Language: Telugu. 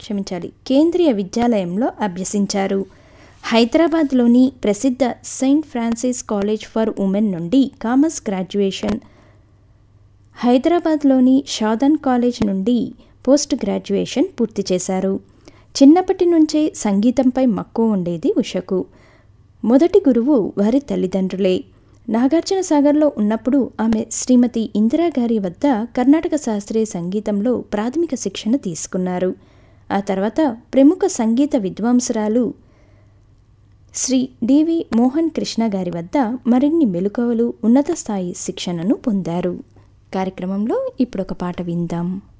క్షమించాలి కేంద్రీయ విద్యాలయంలో అభ్యసించారు హైదరాబాద్లోని ప్రసిద్ధ saint Francis college for women నుండి కామర్స్ గ్రాడ్యుయేషన్ హైదరాబాద్లోని షాదన్ కాలేజ్ నుండి పోస్ట్ గ్రాడ్యుయేషన్ పూర్తి చేశారు చిన్నప్పటి నుంచే సంగీతంపై మక్కువ ఉండేది ఉషకు మొదటి గురువు వారి తల్లిదండ్రులే నాగార్జున సాగర్లో ఉన్నప్పుడు ఆమె శ్రీమతి ఇందిరాగారి వద్ద కర్ణాటక శాస్త్రీయ సంగీతంలో ప్రాథమిక శిక్షణ తీసుకున్నారు ఆ తర్వాత ప్రముఖ సంగీత విద్వాంసురాలు శ్రీ డివి మోహన్ కృష్ణ గారి వద్ద మరిన్ని మెలకువలు ఉన్నత స్థాయి శిక్షణను పొందారు కార్యక్రమంలో ఇప్పుడు ఒక పాట విందాం